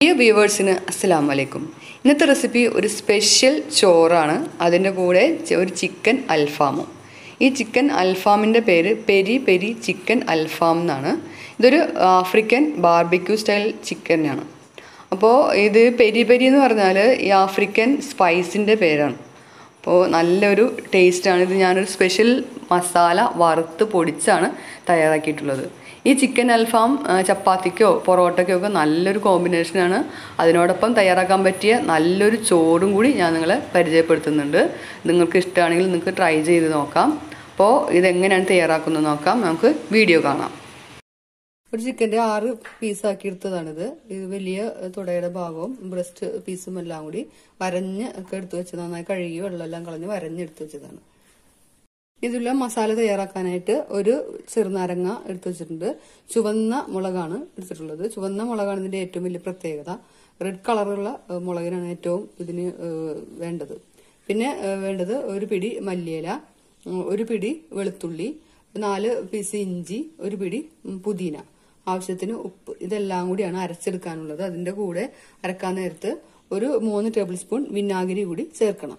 പ്രിയ വ്യൂവേഴ്സിന് അസ്സലാം വലൈക്കും ഇന്നത്തെ റെസിപ്പി ഒരു സ്പെഷ്യൽ ചോറാണ് അതിൻ്റെ കൂടെ ചെ- ഒരു ചിക്കൻ അൽഫാമും ഈ ചിക്കൻ അൽഫാമിൻ്റെ പേര് പെരി പെരി ചിക്കൻ അൽഫാം എന്നാണ് ഇതൊരു ആഫ്രിക്കൻ ബാർബിക്യൂ സ്റ്റൈൽ ചിക്കനാണ് അപ്പോൾ ഇത് പെരി പെരി എന്ന് പറഞ്ഞാൽ ഈ ആഫ്രിക്കൻ സ്പൈസിൻ്റെ പേരാണ് അപ്പോൾ നല്ലൊരു ടേസ്റ്റാണ് ഇത് ഞാനൊരു സ്പെഷ്യൽ മസാല വറുത്ത് പൊടിച്ചാണ് തയ്യാറാക്കിയിട്ടുള്ളത് ഈ ചിക്കൻ അൽഫാം ആ, ചപ്പാത്തിക്കോ പൊറോട്ടയ്ക്കോ ഒക്കെ നല്ലൊരു കോമ്പിനേഷനാണ് അതിനോടൊപ്പം തയ്യാറാക്കാൻ പറ്റിയ നല്ലൊരു ചോറും കൂടി ഞാൻ നിങ്ങളെ പരിചയപ്പെടുത്തുന്നുണ്ട് നിങ്ങൾക്ക് ഇഷ്ടമാണെങ്കിൽ നിങ്ങൾക്ക് ട്രൈ ചെയ്ത് നോക്കാം അപ്പോൾ ഇതെങ്ങനെയാണ് തയ്യാറാക്കുന്നത് നോക്കാം നമുക്ക് വീഡിയോ കാണാം ഒരു ചിക്കൻ്റെ ആറ് പീസാക്കി എടുത്തതാണിത് ഇത് വലിയ തുടയുടെ ഭാഗവും ബ്രസ്റ്റ് പീസും എല്ലാം കൂടി വരഞ്ഞ് ഒക്കെ എടുത്തു വെച്ചത് നന്നായി കഴുകി വെള്ളമെല്ലാം കളഞ്ഞ് വരഞ്ഞെടുത്ത് വെച്ചതാണ് ഇതിലുള്ള മസാല തയ്യാറാക്കാനായിട്ട് ഒരു ചെറുനാരങ്ങ എടുത്തു വെച്ചിട്ടുണ്ട് ചുവന്ന മുളകാണ് എടുത്തിട്ടുള്ളത് ചുവന്ന മുളകാണ് ഇതിന്റെ ഏറ്റവും വലിയ പ്രത്യേകത റെഡ് കളറുള്ള ഏഹ്, മുളകിനാണ് ഏറ്റവും ഇതിന് ഏഹ്, വേണ്ടത് പിന്നെ ഏഹ്, വേണ്ടത് ഒരു പിടി മല്ലിയില ഉം, ഒരു പിടി വെളുത്തുള്ളി നാല് പീസ് ഇഞ്ചി ഒരു പിടി ഉം, പുതിന ആവശ്യത്തിന് ഉപ്പ് ഇതെല്ലാം കൂടിയാണ് അരച്ചെടുക്കാനുള്ളത് അതിന്റെ കൂടെ അരക്കാൻ നേരത്ത് ഒരു മൂന്ന് ടേബിൾ സ്പൂൺ വിനാഗിരി കൂടി ചേർക്കണം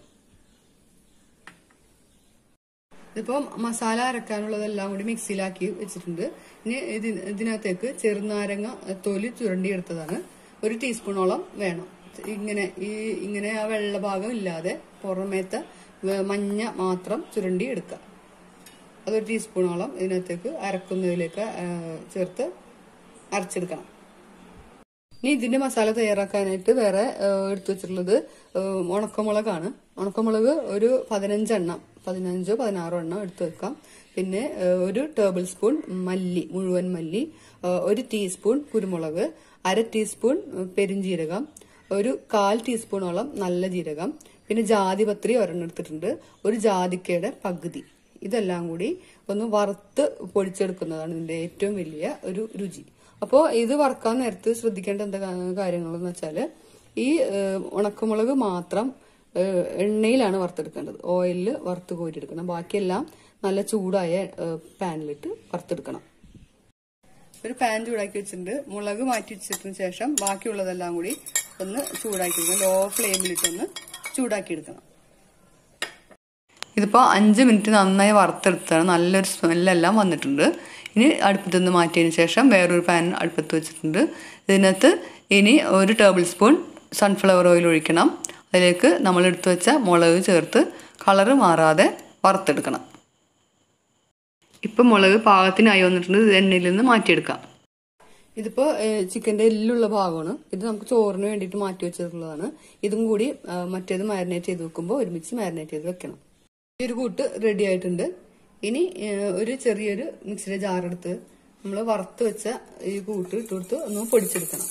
ഇതിപ്പോ മസാല അരക്കാനുള്ളതെല്ലാം കൂടി മിക്സിയിലാക്കി വെച്ചിട്ടുണ്ട് ഇനി ഇത് ഇതിനകത്തേക്ക് ചെറുനാരങ്ങ തൊലി ചുരണ്ടിയെടുത്തതാണ് ഒരു ടീസ്പൂണോളം വേണം ഇങ്ങനെ ഈ ഇങ്ങനെ ആ വെള്ള ഭാഗം ഇല്ലാതെ പുറമേത്തെ വെ- മഞ്ഞ മാത്രം ചുരണ്ടി എടുക്കുക അതൊരു ടീസ്പൂണോളം ഇതിനകത്തേക്ക് അരക്കുന്നതിലേക്ക് ആ, ചേർത്ത് അരച്ചെടുക്കണം ഇനി ഇതിന്റെ മസാല തയ്യാറാക്കാനായിട്ട് വേറെ ആ, എടുത്തു വെച്ചിട്ടുള്ളത് ആ, ഉണക്കമുളകാണ് ഉണക്കമുളക് ഒരു പതിനഞ്ചെണ്ണം പതിനഞ്ചോ പതിനാറോ എണ്ണം എടുത്തു വെക്കാം പിന്നെ ആ, ഒരു ടേബിൾ സ്പൂൺ മല്ലി മുഴുവൻ മല്ലി ആ, ഒരു ടീസ്പൂൺ കുരുമുളക് അര ടീസ്പൂൺ പെരിഞ്ജീരകം ഒരു കാൽ ടീസ്പൂണോളം നല്ല ജീരകം പിന്നെ ജാതിപത്രി ഒരെണ്ണം എടുത്തിട്ടുണ്ട് ഒരു ജാതിക്കയുടെ പകുതി ഇതെല്ലാം കൂടി ഒന്ന് വറുത്ത് പൊടിച്ചെടുക്കുന്നതാണ് ഇതിന്റെ ഏറ്റവും വലിയ ഒരു രുചി അപ്പോൾ ഇത് വറുക്കാൻ നേരത്ത് ശ്രദ്ധിക്കേണ്ട എന്താ കാര്യങ്ങളെന്ന് വെച്ചാൽ ഈ ഏഹ്, ഉണക്കമുളക് മാത്രം ഏഹ്, എണ്ണയിലാണ് വറുത്തെടുക്കേണ്ടത് ഓയിലിൽ വറുത്ത് കോരിയെടുക്കണം ബാക്കിയെല്ലാം നല്ല ചൂടായ ഏഹ്, പാനിലിട്ട് വറുത്തെടുക്കണം ഒരു പാൻ ചൂടാക്കി വെച്ചിട്ടുണ്ട് മുളക് മാറ്റി വെച്ചതിന് ശേഷം ബാക്കിയുള്ളതെല്ലാം കൂടി ഒന്ന് ചൂടാക്കി എടുക്കണം ലോ ഫ്ലെയിമിലിട്ടൊന്ന് ചൂടാക്കി എടുക്കണം ഇതിപ്പോൾ അഞ്ച് മിനിറ്റ് നന്നായി വറുത്തെടുത്താണ് നല്ലൊരു സ്മെല്ലെല്ലാം വന്നിട്ടുണ്ട് ഇനി അടുപ്പത്തു നിന്ന് മാറ്റിയതിന് ശേഷം വേറൊരു പാൻ അടുപ്പത്ത് വെച്ചിട്ടുണ്ട് ഇതിനകത്ത് ഇനി ഒരു ടേബിൾ സ്പൂൺ സൺഫ്ലവർ ഓയിൽ ഒഴിക്കണം അതിലേക്ക് നമ്മൾ എടുത്തു വെച്ച മുളക് ചേർത്ത് കളറ് മാറാതെ വറുത്തെടുക്കണം ഇപ്പം മുളക് പാകത്തിനായി വന്നിട്ടുണ്ട് ഇത് എണ്ണയിൽ നിന്ന് മാറ്റിയെടുക്കാം ഇതിപ്പോ ചിക്കന്റെ എല്ലുള്ള ഭാഗമാണ് ഇത് നമുക്ക് ചോറിന് വേണ്ടിയിട്ട് മാറ്റി വെച്ചിട്ടുള്ളതാണ് ഇതും കൂടി ആ, മറ്റേത് മാരിനേറ്റ് ചെയ്ത് വെക്കുമ്പോൾ ഒരുമിച്ച് മാരിനേറ്റ് ചെയ്ത് വെക്കണം ഈ ഒരു കൂട്ട് റെഡി ആയിട്ടുണ്ട് ഇനി ഏ, ഒരു ചെറിയൊരു മിക്സിയുടെ ജാറെടുത്ത് നമ്മൾ വറുത്ത് വെച്ച ഈ കൂട്ട് ഇട്ട് കൊടുത്ത് ഒന്ന് പൊടിച്ചെടുക്കണം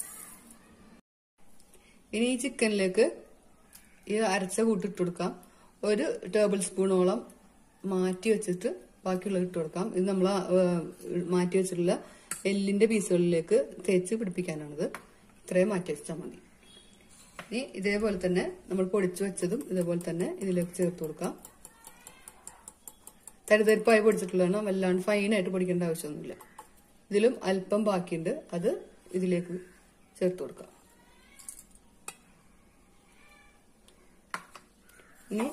ഇനി ഈ ചിക്കനിലേക്ക് ഈ അരച്ച കൂട്ട് ഇട്ട് കൊടുക്കാം ഒരു ടേബിൾ സ്പൂണോളം മാറ്റി വെച്ചിട്ട് ബാക്കിയുള്ളത് ഇട്ട് കൊടുക്കാം ഇത് നമ്മൾ മാറ്റി വെച്ചിട്ടുള്ള എല്ലിന്റെ പീസുകളിലേക്ക് തേച്ച് പിടിപ്പിക്കാനാണിത് ഇത്രയും മാറ്റി വെച്ചാൽ മതി ഇനി ഇതേപോലെ തന്നെ നമ്മൾ പൊടിച്ചു വെച്ചതും ഇതേപോലെ തന്നെ ഇതിലേക്ക് ചേർത്ത് കൊടുക്കാം തരിതരിപ്പായി പൊടിച്ചിട്ടുള്ളതാണ് വല്ലാണ്ട് ഫൈനായിട്ട് പൊടിക്കേണ്ട ആവശ്യമൊന്നുമില്ല ഇതിലും അല്പം ബാക്കിയുണ്ട് അത് ഇതിലേക്ക് ചേർത്ത് കൊടുക്കാം ഇനി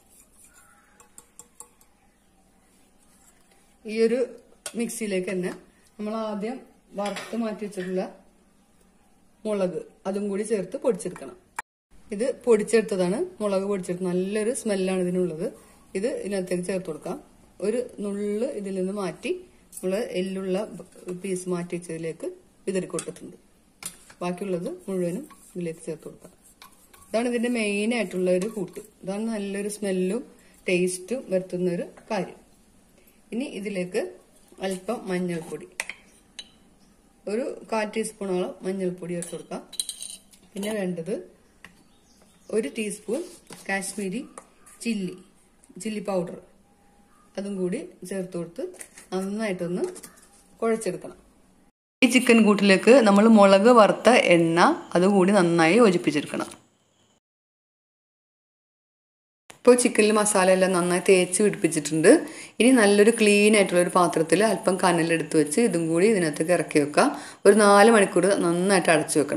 ഈ ഒരു മിക്സിയിലേക്ക് തന്നെ നമ്മൾ ആദ്യം വറുത്ത് മാറ്റി വെച്ചിട്ടുള്ള മുളക് അതും കൂടി ചേർത്ത് പൊടിച്ചെടുക്കണം ഇത് പൊടിച്ചെടുത്തതാണ് മുളക് പൊടിച്ചെടുത്ത് നല്ലൊരു സ്മെല്ലാണ് ഇതിനുള്ളത് ഇത് ഇതിനകത്തേക്ക് ചേർത്ത് കൊടുക്കാം ഒരു നുള്ള് ഇതിൽ നിന്ന് മാറ്റി നമ്മൾ എല്ലുള്ള പീസ് മാറ്റി വെച്ചതിലേക്ക് വിതറി കൊടുത്തിട്ടുണ്ട് ബാക്കിയുള്ളത് മുഴുവനും ഇതിലേക്ക് ചേർത്ത് കൊടുക്കാം ഇതാണ് ഇതിന്റെ മെയിൻ ആയിട്ടുള്ള ഒരു കൂട്ട് ഇതാണ് നല്ലൊരു സ്മെല്ലും ടേസ്റ്റും വരുത്തുന്ന ഒരു കാര്യം ഇനി ഇതിലേക്ക് അല്പം മഞ്ഞൾപ്പൊടി ഒരു കാൽ ടീസ്പൂണോളം മഞ്ഞൾപ്പൊടി ചേർത്ത് കൊടുക്കാം പിന്നെ വേണ്ടത് ഒരു teaspoon Kashmiri chilli chilli powder അതും കൂടി ചേർത്ത് കൊടുത്ത് നന്നായിട്ടൊന്ന് കുഴച്ചെടുക്കണം ഈ ചിക്കൻ കൂട്ടിലേക്ക് നമ്മൾ മുളക് വറുത്ത എണ്ണ അതുകൂടി നന്നായി യോജിപ്പിച്ചെടുക്കണം ഇപ്പോൾ ചിക്കനിൽ മസാല എല്ലാം നന്നായി തേച്ച് പിടിപ്പിച്ചിട്ടുണ്ട് ഇനി നല്ലൊരു ക്ലീൻ ആയിട്ടുള്ള ഒരു പാത്രത്തിൽ അല്പം കനലെടുത്ത് വെച്ച് ഇതും കൂടി ഇതിനകത്തേക്ക് ഇറക്കി വെക്കുക ഒരു നാല് മണിക്കൂർ നന്നായിട്ട് അടച്ചു വെക്കണം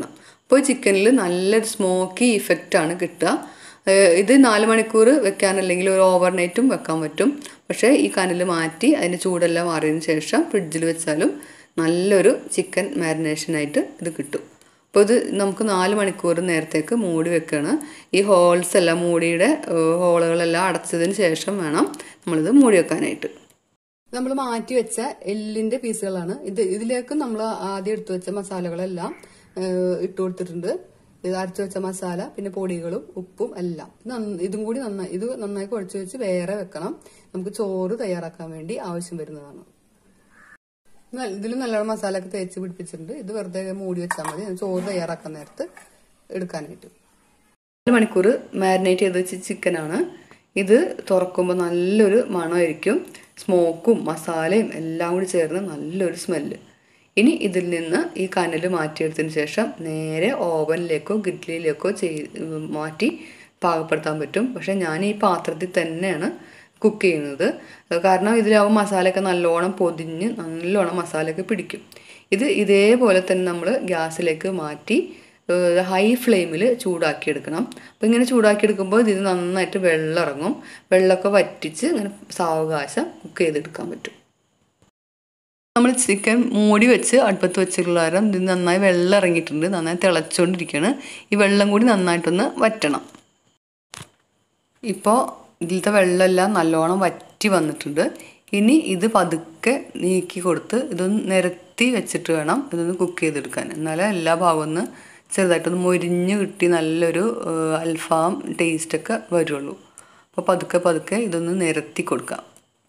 അപ്പോൾ ചിക്കനിൽ നല്ലൊരു സ്മോക്കി ഇഫക്റ്റാണ് കിട്ടുക ഏഹ് ഇത് നാല് മണിക്കൂർ വെക്കാൻ അല്ലെങ്കിൽ ഒരു ഓവർനൈറ്റും വെക്കാൻ പറ്റും പക്ഷേ ഈ കനൽ മാറ്റി അതിൻ്റെ ചൂടെല്ലാം മാറിയതിന് ശേഷം ഫ്രിഡ്ജിൽ വെച്ചാലും നല്ലൊരു ചിക്കൻ മാരിനേഷനായിട്ട് ഇത് കിട്ടും അപ്പോൾ ഇത് നമുക്ക് നാല് മണിക്കൂർ നേരത്തേക്ക് മൂടി വെക്കുകയാണ് ഈ ഹോൾസ് എല്ലാം മൂടിയുടെ ഏഹ് ഹോളുകളെല്ലാം അടച്ചതിന് ശേഷം വേണം നമ്മളിത് മൂടി വെക്കാനായിട്ട് നമ്മൾ മാറ്റി വെച്ച എല്ലിന്റെ പീസുകളാണ് ഇത് ഇതിലേക്ക് നമ്മൾ ആദ്യം എടുത്തു വെച്ച മസാലകളെല്ലാം ഏഹ്, ഇട്ട് കൊടുത്തിട്ടുണ്ട് ഇത് അരച്ചു വെച്ച മസാല പിന്നെ പൊടികളും ഉപ്പും എല്ലാം ഇത് നന്ന- ഇതും കൂടി നന്നായി ഇത് നന്നായി കുഴച്ച് വെച്ച് വേറെ വെക്കണം നമുക്ക് ചോറ് തയ്യാറാക്കാൻ വേണ്ടി ആവശ്യം വരുന്നതാണ് ഇതിൽ നല്ലോണം മസാല ഒക്കെ തേച്ച് പിടിപ്പിച്ചിട്ടുണ്ട് ഇത് വെറുതെ മൂടി വെച്ചാൽ മതി ചോറ് തയ്യാറാക്കാൻ നേരത്ത് എടുക്കാനായിട്ട് നാല് മണിക്കൂർ മാരിനേറ്റ് ചെയ്ത് വെച്ച ചിക്കനാണ് ഇത് തുറക്കുമ്പോൾ നല്ലൊരു മണമായിരിക്കും സ്മോക്കും മസാലയും എല്ലാം കൂടി ചേർന്ന് നല്ലൊരു സ്മെല്ല് ഇനി ഇതിൽ നിന്ന് ഈ കനൽ മാറ്റിയെടുത്തതിന് ശേഷം നേരെ ഓവനിലേക്കോ ഗിഡ്ലിയിലേക്കോ ചെയ് മാറ്റി പാകപ്പെടുത്താൻ പറ്റും പക്ഷേ ഞാൻ ഈ പാത്രത്തിൽ തന്നെയാണ് കുക്ക് ചെയ്യുന്നത് കാരണം ഇതിലാവും മസാലയൊക്കെ നല്ലോണം പൊതിഞ്ഞ് നല്ലോണം മസാലയൊക്കെ പിടിക്കും ഇത് ഇതേപോലെ തന്നെ നമ്മൾ ഗ്യാസിലേക്ക് മാറ്റി ഹൈ ഫ്ലെയിമിൽ ചൂടാക്കിയെടുക്കണം അപ്പോൾ ഇങ്ങനെ ചൂടാക്കിയെടുക്കുമ്പോൾ ഇതിന് നന്നായിട്ട് വെള്ളം ഇറങ്ങും വെള്ളമൊക്കെ വറ്റിച്ച് ഇങ്ങനെ സാവകാശം കുക്ക് ചെയ്തെടുക്കാൻ പറ്റും നമ്മൾ ചിക്കൻ മൂടി വെച്ച് അടുപ്പത്ത് വെച്ചിട്ടുള്ള കാരണം ഇത് നന്നായി വെള്ളം ഇറങ്ങിയിട്ടുണ്ട് നന്നായി തിളച്ചുകൊണ്ടിരിക്കുകയാണ് ഈ വെള്ളം കൂടി നന്നായിട്ടൊന്ന് വറ്റണം ഇപ്പോൾ ഇതിലത്തെ വെള്ളമെല്ലാം നല്ലോണം വറ്റി വന്നിട്ടുണ്ട് ഇനി ഇത് പതുക്കെ നീക്കി കൊടുത്ത് ഇതൊന്ന് നിരത്തി വെച്ചിട്ട് വേണം ഇതൊന്ന് കുക്ക് ചെയ്തെടുക്കാൻ എന്നാലേ എല്ലാ ഭാഗവും ഒന്ന് ചെറുതായിട്ടൊന്ന് മൊരിഞ്ഞ് കിട്ടി നല്ലൊരു ഏഹ്, അൽഫാം ടേസ്റ്റൊക്കെ വരുള്ളൂ അപ്പോൾ പതുക്കെ പതുക്കെ ഇതൊന്ന് നിരത്തി കൊടുക്കാം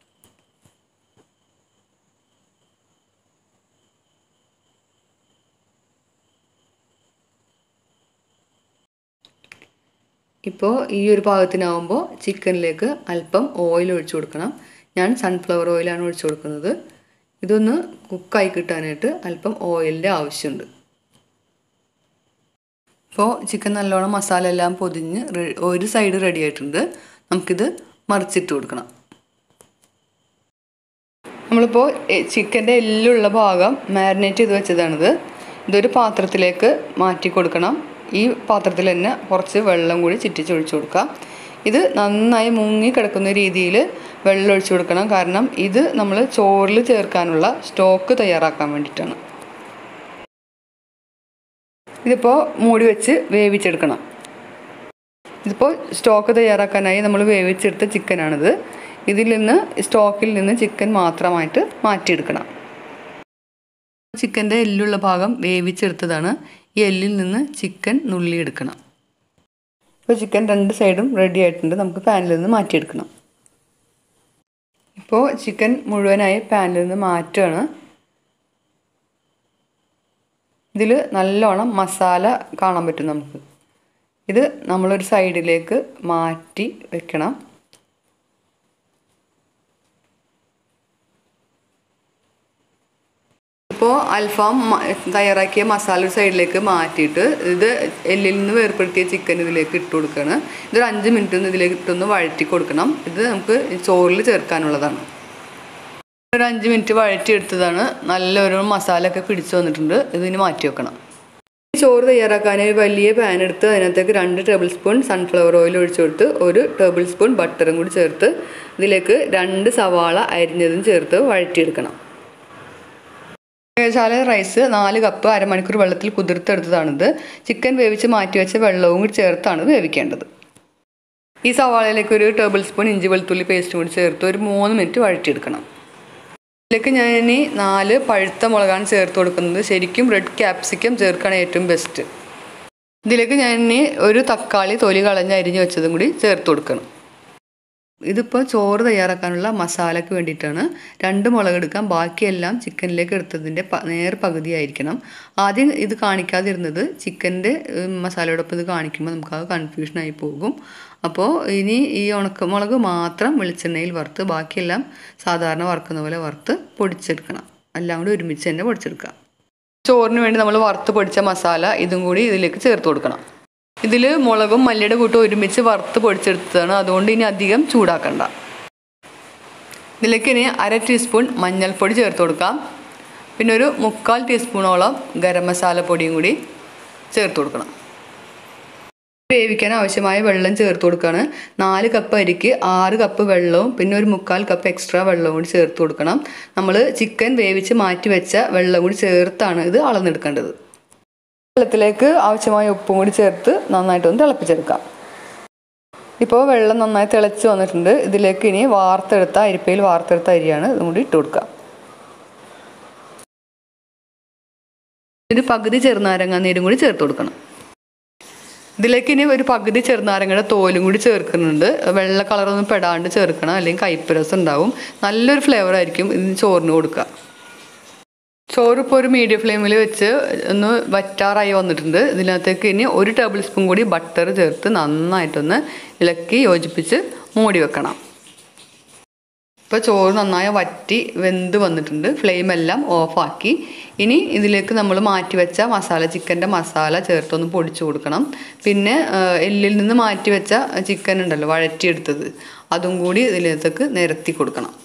ഇപ്പോൾ ഈ ഒരു പാകത്തിനാവുമ്പോൾ ചിക്കനിലേക്ക് അല്പം ഓയിൽ ഒഴിച്ചു കൊടുക്കണം ഞാൻ സൺഫ്ലവർ ഓയിലാണ് ഒഴിച്ചു കൊടുക്കുന്നത് ഇതൊന്ന് കുക്കായി കിട്ടാനായിട്ട് അല്പം ഓയിലിൻ്റെ ആവശ്യമുണ്ട് ഇപ്പോൾ ചിക്കൻ നല്ലോണം മസാല എല്ലാം പൊതിഞ്ഞ് റെ- ഒരു സൈഡ് റെഡി ആയിട്ടുണ്ട് നമുക്കിത് മറിച്ചിട്ട് കൊടുക്കണം നമ്മളിപ്പോൾ ചിക്കൻ്റെ എല്ലുള്ള ഭാഗം മാരിനേറ്റ് ചെയ്ത് വെച്ചതാണിത് ഇതൊരു പാത്രത്തിലേക്ക് മാറ്റി കൊടുക്കണം ഈ പാത്രത്തിൽ തന്നെ കുറച്ച് വെള്ളം കൂടി ചിറ്റിച്ചൊഴിച്ച് കൊടുക്കാം ഇത് നന്നായി മുങ്ങി കിടക്കുന്ന രീതിയിൽ വെള്ളം ഒഴിച്ചു കൊടുക്കണം കാരണം ഇത് നമ്മൾ ചോറിൽ ചേർക്കാനുള്ള സ്റ്റോക്ക് തയ്യാറാക്കാൻ വേണ്ടിയിട്ടാണ് ഇതിപ്പോൾ മൂടി വെച്ച് വേവിച്ചെടുക്കണം ഇതിപ്പോൾ സ്റ്റോക്ക് തയ്യാറാക്കാനായി നമ്മൾ വേവിച്ചെടുത്ത ചിക്കനാണിത് ഇതിൽ നിന്ന് സ്റ്റോക്കിൽ നിന്ന് ചിക്കൻ മാത്രമായിട്ട് മാറ്റിയെടുക്കണം ചിക്കൻ്റെ എല്ലുള്ള ഭാഗം വേവിച്ചെടുത്തതാണ് ഈ എല്ലിൽ നിന്ന് ചിക്കൻ നുള്ളിയെടുക്കണം ഇപ്പോൾ ചിക്കൻ രണ്ട് സൈഡും റെഡി ആയിട്ടുണ്ട് നമുക്ക് പാനിൽ നിന്ന് മാറ്റിയെടുക്കണം ഇപ്പോൾ ചിക്കൻ മുഴുവനായി പാനിൽ നിന്ന് മാറ്റുകയാണ് ഇതിൽ നല്ലോണം മസാല കാണാൻ പറ്റും നമുക്ക് ഇത് നമ്മളൊരു സൈഡിലേക്ക് മാറ്റി വെക്കണം ഇപ്പോൾ അൽഫാം മ- തയ്യാറാക്കിയ മസാല ഒരു സൈഡിലേക്ക് മാറ്റിയിട്ട് ഇത് എല്ലിൽ നിന്ന് വേർപ്പെടുത്തിയ ചിക്കൻ ഇതിലേക്ക് ഇട്ട് കൊടുക്കുകയാണ് ഇതൊരു അഞ്ച് മിനിറ്റ് ഒന്ന് ഇതിലേക്ക് ഇട്ടൊന്ന് വഴറ്റി കൊടുക്കണം ഇത് നമുക്ക് ചോറിൽ ചേർക്കാനുള്ളതാണ് ഒരു അഞ്ച് മിനിറ്റ് വഴറ്റി എടുത്തതാണ് നല്ലൊരു മസാല ഒക്കെ പിടിച്ചു വന്നിട്ടുണ്ട് ഇതിന് മാറ്റി വെക്കണം ഈ ചോറ് തയ്യാറാക്കാൻ ഒരു വലിയ പാൻ എടുത്ത് അതിനകത്തേക്ക് രണ്ട് ടേബിൾ സ്പൂൺ സൺഫ്ലവർ ഓയിൽ ഒഴിച്ചു കൊടുത്ത് ഒരു ടേബിൾ സ്പൂൺ ബട്ടറും കൂടി ചേർത്ത് ഇതിലേക്ക് രണ്ട് സവാള അരിഞ്ഞതും ചേർത്ത് വഴറ്റിയെടുക്കണം ഏകശാല റൈസ് നാല് കപ്പ് അരമണിക്കൂർ വെള്ളത്തിൽ കുതിർത്തെടുത്തതാണിത് ചിക്കൻ വേവിച്ച് മാറ്റി വെച്ച വെള്ളവും കൂടി ചേർത്താണ് വേവിക്കേണ്ടത് ഈ സവാളയിലേക്ക് ഒരു ടേബിൾ സ്പൂൺ ഇഞ്ചി വെളുത്തുള്ളി പേസ്റ്റും കൂടി ചേർത്ത് ഒരു മൂന്ന് മിനിറ്റ് വഴറ്റിയെടുക്കണം ഇതിലേക്ക് ഞാൻ ഇനി നാല് പഴുത്ത മുളകാണ് ചേർത്ത് കൊടുക്കുന്നത് ശരിക്കും റെഡ് ക്യാപ്സിക്കം ചേർക്കുകയാണ് ഏറ്റവും ബെസ്റ്റ് ഇതിലേക്ക് ഞാൻ ഇനി ഒരു തക്കാളി തൊലി കളഞ്ഞ് അരിഞ്ഞ് വെച്ചതും കൂടി ചേർത്ത് കൊടുക്കണം ഇതിപ്പോൾ ചോറ് തയ്യാറാക്കാനുള്ള മസാലയ്ക്ക് വേണ്ടിയിട്ടാണ് രണ്ട് മുളക് എടുക്കാം ബാക്കിയെല്ലാം ചിക്കനിലേക്ക് എടുത്തതിൻ്റെ പ നേർ പകുതിയായിരിക്കണം ആദ്യം ഇത് കാണിക്കാതിരുന്നത് ചിക്കൻ്റെ മസാലയോടൊപ്പം ഇത് കാണിക്കുമ്പോൾ നമുക്ക് അത് കൺഫ്യൂഷനായി പോകും അപ്പോൾ ഇനി ഈ ഉണക്കമുളക് മാത്രം വെളിച്ചെണ്ണയിൽ വറുത്ത് ബാക്കിയെല്ലാം സാധാരണ വറുക്കുന്ന പോലെ വറുത്ത് പൊടിച്ചെടുക്കണം എല്ലാം കൂടി ഒരുമിച്ച് തന്നെ പൊടിച്ചെടുക്കാം ചോറിന് വേണ്ടി നമ്മൾ വറുത്ത് പൊടിച്ച മസാല ഇതും കൂടി ഇതിലേക്ക് ചേർത്ത് കൊടുക്കണം ഇതിൽ മുളകും മല്ലിയുടെ കൂട്ടും ഒരുമിച്ച് വറുത്ത് പൊടിച്ചെടുത്തതാണ് അതുകൊണ്ട് ഇനി അധികം ചൂടാക്കണ്ട ഇതിലേക്ക് ഇനി അര ടീസ്പൂൺ മഞ്ഞൾപ്പൊടി ചേർത്ത് കൊടുക്കാം പിന്നെ ഒരു മുക്കാൽ ടീസ്പൂണോളം ഗരം മസാല പൊടിയും കൂടി ചേർത്ത് കൊടുക്കണം വേവിക്കാൻ ആവശ്യമായ വെള്ളം ചേർത്ത് കൊടുക്കുകയാണ് നാല് കപ്പ് അരിക്ക് ആറ് കപ്പ് വെള്ളവും പിന്നെ ഒരു മുക്കാൽ കപ്പ് എക്സ്ട്രാ വെള്ളവും കൂടി ചേർത്ത് കൊടുക്കണം നമ്മൾ ചിക്കൻ വേവിച്ച് മാറ്റി വെച്ച വെള്ളം കൂടി ചേർത്താണ് ഇത് അളന്നെടുക്കേണ്ടത് വെള്ളത്തിലേക്ക് ആവശ്യമായ ഉപ്പും കൂടി ചേർത്ത് നന്നായിട്ടൊന്ന് തിളപ്പിച്ചെടുക്കാം ഇപ്പോൾ വെള്ളം നന്നായി തിളച്ച് വന്നിട്ടുണ്ട് ഇതിലേക്ക് ഇനി വാർത്തെടുത്ത അരിപ്പയിൽ വാർത്തെടുത്ത അരിയാണ് ഇതും കൂടി ഇട്ട് കൊടുക്കാം ഒരു പകുതി ചെറുനാരങ്ങ നീരും കൂടി ചേർത്ത് കൊടുക്കണം ഇതിലേക്ക് ഇനി ഒരു പകുതി ചെറുനാരങ്ങയുടെ തോലും കൂടി ചേർക്കുന്നുണ്ട് വെള്ള കളറൊന്നും പെടാണ്ട് ചേർക്കണം അല്ലെങ്കിൽ കയ്പ്പ് ഉണ്ടാവും നല്ലൊരു ഫ്ലേവർ ആയിരിക്കും ഇതിന് ചോറിന് കൊടുക്കുക ചോറ് ഇപ്പോൾ ഒരു മീഡിയം ഫ്ലെയിമിൽ വെച്ച് ഒന്ന് വറ്റാറായി വന്നിട്ടുണ്ട് ഇതിനകത്തേക്ക് ഇനി ഒരു ടേബിൾ സ്പൂൺ കൂടി ബട്ടർ ചേർത്ത് നന്നായിട്ടൊന്ന് ഇളക്കി യോജിപ്പിച്ച് മൂടി വെക്കണം ഇപ്പോൾ ചോറ് നന്നായി വറ്റി വെന്ത് വന്നിട്ടുണ്ട് ഫ്ലെയിം എല്ലാം ഓഫാക്കി ഇനി ഇതിലേക്ക് നമ്മൾ മാറ്റി വെച്ച മസാല ചിക്കൻ്റെ മസാല ചേർത്തൊന്ന് പൊടിച്ചു കൊടുക്കണം പിന്നെ എല്ലിൽ നിന്ന് മാറ്റി വെച്ച ചിക്കൻ ഉണ്ടല്ലോ വഴറ്റിയെടുത്തത് അതും കൂടി ഇതിലേക്ക് നിരത്തി കൊടുക്കണം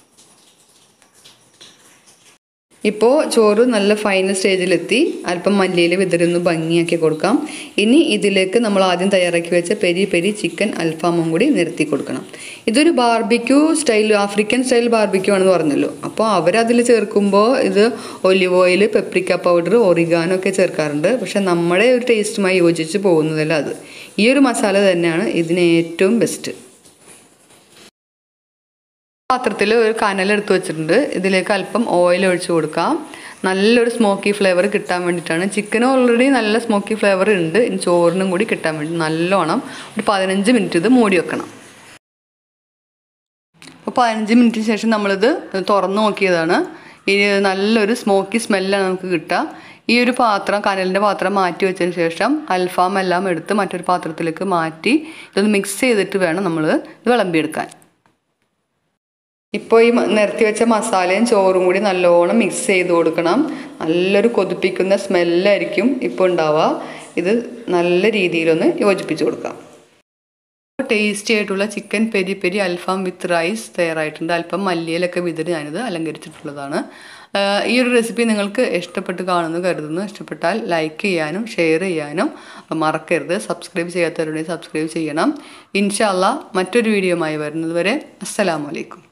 ഇപ്പോൾ ചോറ് നല്ല ഫൈനൽ സ്റ്റേജിലെത്തി അല്പം മല്ലിയിൽ വിതറി ഒന്ന് ഭംഗിയാക്കി കൊടുക്കാം ഇനി ഇതിലേക്ക് നമ്മൾ ആദ്യം തയ്യാറാക്കി വെച്ച പെരി പെരി ചിക്കൻ അൽഫാമും കൂടി നിരത്തി കൊടുക്കണം ഇതൊരു barbecue style African style barbecue ആണെന്ന് പറഞ്ഞല്ലോ അപ്പോൾ അവരതിൽ ചേർക്കുമ്പോൾ ഇത് olive oil paprika powder oregano ഒക്കെ ചേർക്കാറുണ്ട് പക്ഷെ നമ്മുടെ ഒരു ടേസ്റ്റുമായി യോജിച്ച് പോകുന്നതല്ല അത് ഈ ഒരു മസാല തന്നെയാണ് ഇതിന് ഏറ്റവും ബെസ്റ്റ് പാത്രത്തിൽ ഒരു കനൽ എടുത്ത് വെച്ചിട്ടുണ്ട് ഇതിലേക്ക് അല്പം ഓയിൽ ഒഴിച്ച് കൊടുക്കാം നല്ലൊരു സ്മോക്കി ഫ്ലേവർ കിട്ടാൻ വേണ്ടിയിട്ടാണ് ചിക്കന് ഓൾറെഡി നല്ല സ്മോക്കി ഫ്ലേവർ ഉണ്ട് ഇനി ചോറിനും കൂടി കിട്ടാൻ വേണ്ടി നല്ലോണം ഒരു പതിനഞ്ച് മിനിറ്റ് ഇത് മൂടി വെക്കണം അപ്പോൾ പതിനഞ്ച് മിനിറ്റിന് ശേഷം നമ്മളിത് തുറന്നു നോക്കിയതാണ് ഇനി നല്ലൊരു സ്മോക്കി സ്മെല്ലാണ് നമുക്ക് കിട്ടുക ഈ ഒരു പാത്രം കനലിൻ്റെ പാത്രം മാറ്റി വെച്ചതിന് ശേഷം അൽഫാം എല്ലാം എടുത്ത് മറ്റൊരു പാത്രത്തിലേക്ക് മാറ്റി ഇതൊന്ന് മിക്സ് ചെയ്തിട്ട് വേണം നമ്മൾ ഇത് വിളമ്പിയെടുക്കാൻ ഇപ്പോൾ ഈ നിരത്തി വെച്ച മസാലയും ചോറും കൂടി നല്ലോണം മിക്സ് ചെയ്ത് കൊടുക്കണം നല്ലൊരു കൊതിപ്പിക്കുന്ന സ്മെല്ലായിരിക്കും ഇപ്പോൾ ഉണ്ടാവുക ഇത് നല്ല രീതിയിലൊന്ന് യോജിപ്പിച്ച് കൊടുക്കാം ടേസ്റ്റി ആയിട്ടുള്ള ചിക്കൻ പെരി പെരി അൽഫാം വിത്ത് റൈസ് തയ്യാറായിട്ടുണ്ട് അല്പം മല്ലിയിലൊക്കെ വിതറി ഞാനിത് അലങ്കരിച്ചിട്ടുള്ളതാണ് ഈ ഒരു റെസിപ്പി നിങ്ങൾക്ക് ഇഷ്ടപ്പെട്ട് കാണുന്നു കരുതുന്നു ഇഷ്ടപ്പെട്ടാൽ ലൈക്ക് ചെയ്യാനും ഷെയർ ചെയ്യാനും മറക്കരുത് സബ്സ്ക്രൈബ് ചെയ്യാത്തവരുണ്ടെങ്കിൽ സബ്സ്ക്രൈബ് ചെയ്യണം ഇൻഷാല്ല മറ്റൊരു വീഡിയോയുമായി വരുന്നത് വരെ അസ്സലാമലൈക്കും